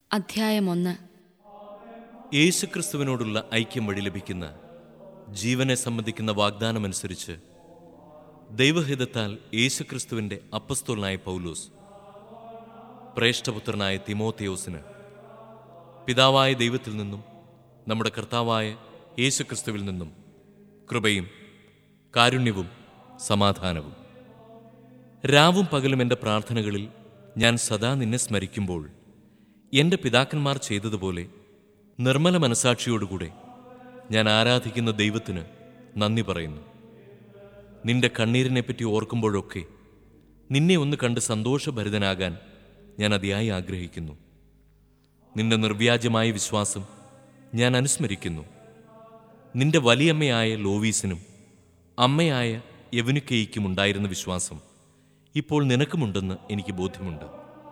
അധ്യായം ഒന്ന് യേശുക്രിസ്തുവിനോടുള്ള ഐക്യം വഴി ലഭിക്കുന്ന ജീവനെ സംബന്ധിക്കുന്ന വാഗ്ദാനമനുസരിച്ച് ദൈവഹിതത്താൽ യേശുക്രിസ്തുവിൻ്റെ അപ്പസ്തോലനായ പൗലോസ് പ്രേഷ്ഠപുത്രനായ തിമോത്തിയോസിന് പിതാവായ ദൈവത്തിൽ നിന്നും നമ്മുടെ കർത്താവായ യേശുക്രിസ്തുവിൽ നിന്നും കൃപയും കാരുണ്യവും സമാധാനവും രാവും പകലും എൻ്റെ പ്രാർത്ഥനകളിൽ ഞാൻ സദാ നിന്നെ സ്മരിക്കുമ്പോൾ എൻ്റെ പിതാക്കന്മാർ ചെയ്തതുപോലെ നിർമ്മല മനസാക്ഷിയോടുകൂടെ ഞാൻ ആരാധിക്കുന്ന ദൈവത്തിന് നന്ദി പറയുന്നു നിന്റെ കണ്ണീരിനെപ്പറ്റി ഓർക്കുമ്പോഴൊക്കെ നിന്നെ ഒന്ന് കണ്ട് സന്തോഷഭരിതനാകാൻ ഞാൻ അതിയായി ആഗ്രഹിക്കുന്നു നിന്റെ നിർവ്യാജമായ വിശ്വാസം ഞാൻ അനുസ്മരിക്കുന്നു നിന്റെ വലിയമ്മയായ ലോവീസിനും അമ്മയായ യവനുക്കേയ്ക്കും ഉണ്ടായിരുന്ന വിശ്വാസം ഇപ്പോൾ നിനക്കുമുണ്ടെന്ന് എനിക്ക് ബോധ്യമുണ്ട്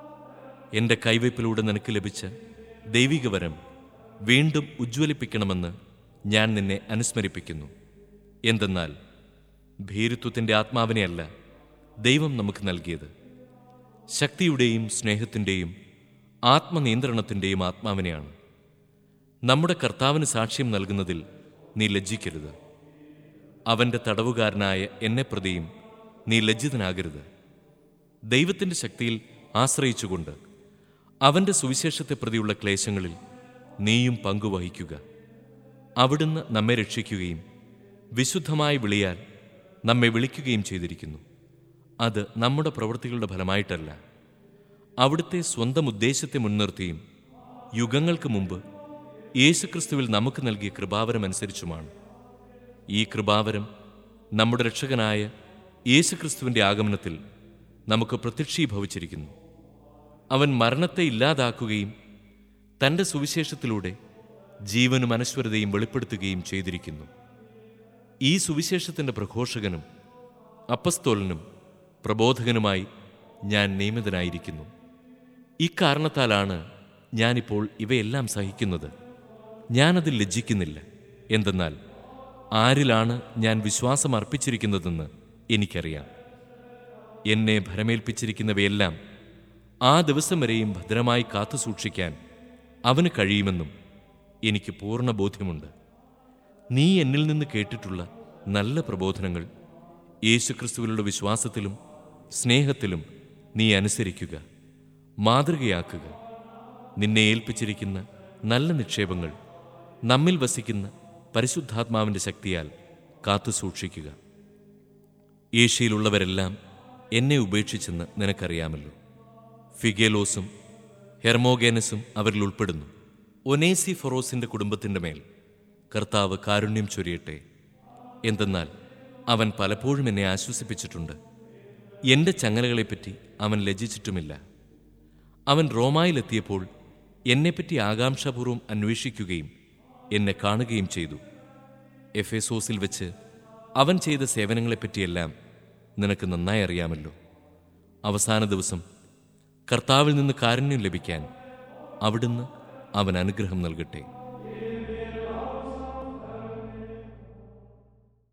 എൻ്റെ കൈവയ്പിലൂടെ നിനക്ക് ലഭിച്ച ദൈവിക വരം വീണ്ടും ഉജ്ജ്വലിപ്പിക്കണമെന്ന് ഞാൻ നിന്നെ അനുസ്മരിപ്പിക്കുന്നു എന്തെന്നാൽ ഭീരുത്വത്തിൻ്റെ ആത്മാവിനെയല്ല ദൈവം നമുക്ക് നൽകിയത് ശക്തിയുടെയും സ്നേഹത്തിൻ്റെയും ആത്മനിയന്ത്രണത്തിൻ്റെയും ആത്മാവിനെയാണ് നമ്മുടെ കർത്താവിന് സാക്ഷ്യം നൽകുന്നതിൽ നീ ലജ്ജിക്കരുത് അവൻ്റെ തടവുകാരനായ എന്നെ പ്രതിയും നീ ലജ്ജിതനാകരുത് ദൈവത്തിൻ്റെ ശക്തിയിൽ ആശ്രയിച്ചുകൊണ്ട് അവൻ്റെ സുവിശേഷത്തെ പ്രതിയുള്ള ക്ലേശങ്ങളിൽ നീയും പങ്കുവഹിക്കുക അവിടുന്ന് നമ്മെ രക്ഷിക്കുകയും വിശുദ്ധമായ വിളിയാൽ നമ്മെ വിളിക്കുകയും ചെയ്തിരിക്കുന്നു അത് നമ്മുടെ പ്രവൃത്തികളുടെ ഫലമായിട്ടല്ല അവിടുത്തെ സ്വന്തം ഉദ്ദേശത്തെ മുൻനിർത്തിയും യുഗങ്ങൾക്ക് മുമ്പ് യേശുക്രിസ്തുവിൽ നമുക്ക് നൽകിയ കൃപാവരമനുസരിച്ചുമാണ് ഈ കൃപാവരം നമ്മുടെ രക്ഷകനായ യേശുക്രിസ്തുവിൻ്റെ ആഗമനത്തിൽ നമുക്ക് പ്രത്യക്ഷീഭവിച്ചിരിക്കുന്നു അവൻ മരണത്തെ ഇല്ലാതാക്കുകയും തൻ്റെ സുവിശേഷത്തിലൂടെ ജീവനും അനശ്വരതയും വെളിപ്പെടുത്തുകയും ചെയ്തിരിക്കുന്നു ഈ സുവിശേഷത്തിൻ്റെ പ്രഘോഷകനും അപ്പസ്തോലനും പ്രബോധകനുമായി ഞാൻ നിയമിതനായിരിക്കുന്നു ഇക്കാരണത്താലാണ് ഞാനിപ്പോൾ ഇവയെല്ലാം സഹിക്കുന്നത് ഞാനതിൽ ലജ്ജിക്കുന്നില്ല എന്തെന്നാൽ ആരിലാണ് ഞാൻ വിശ്വാസം അർപ്പിച്ചിരിക്കുന്നതെന്ന് എനിക്കറിയാം എന്നെ ഭരമേൽപ്പിച്ചിരിക്കുന്നവയെല്ലാം ആ ദിവസം വരെയും ഭദ്രമായി കാത്തു സൂക്ഷിക്കാൻ അവന് കഴിയുമെന്നും എനിക്ക് പൂർണ്ണ ബോധ്യമുണ്ട് നീ എന്നിൽ നിന്ന് കേട്ടിട്ടുള്ള നല്ല പ്രബോധനങ്ങൾ യേശുക്രിസ്തുവിലുള്ള വിശ്വാസത്തിലും സ്നേഹത്തിലും നീ അനുസരിക്കുക മാതൃകയാക്കുക നിന്നെ ഏൽപ്പിച്ചിരിക്കുന്ന നല്ല നിക്ഷേപങ്ങൾ നമ്മിൽ വസിക്കുന്ന പരിശുദ്ധാത്മാവിൻ്റെ ശക്തിയാൽ കാത്തു സൂക്ഷിക്കുക ഏഷ്യയിലുള്ളവരെല്ലാം എന്നെ ഉപേക്ഷിച്ചെന്ന് നിനക്കറിയാമല്ലോ ഫിഗേലോസും ഹെർമോഗേനസും അവരിൽ ഉൾപ്പെടുന്നു ഒനേസി ഫൊറോസിന്റെ കുടുംബത്തിന്റെ മേൽ കർത്താവ് കാരുണ്യം ചൊരിയട്ടെ എന്തെന്നാൽ അവൻ പലപ്പോഴും എന്നെ ആശ്വസിപ്പിച്ചിട്ടുണ്ട് എൻ്റെ ചങ്ങലകളെപ്പറ്റി അവൻ ലജ്ജിച്ചിട്ടുമില്ല അവൻ റോമായിലെത്തിയപ്പോൾ എന്നെപ്പറ്റി ആകാംക്ഷാപൂർവ്വം അന്വേഷിക്കുകയും എന്നെ കാണുകയും ചെയ്തു എഫേസോസിൽ വെച്ച് അവൻ ചെയ്ത സേവനങ്ങളെപ്പറ്റിയെല്ലാം നിനക്ക് നന്നായി അറിയാമല്ലോ അവസാന ദിവസം കർത്താവിൽ നിന്ന് കാരുണ്യം ലഭിക്കാൻ അവിടുന്ന് അവൻ അനുഗ്രഹം നൽകട്ടെ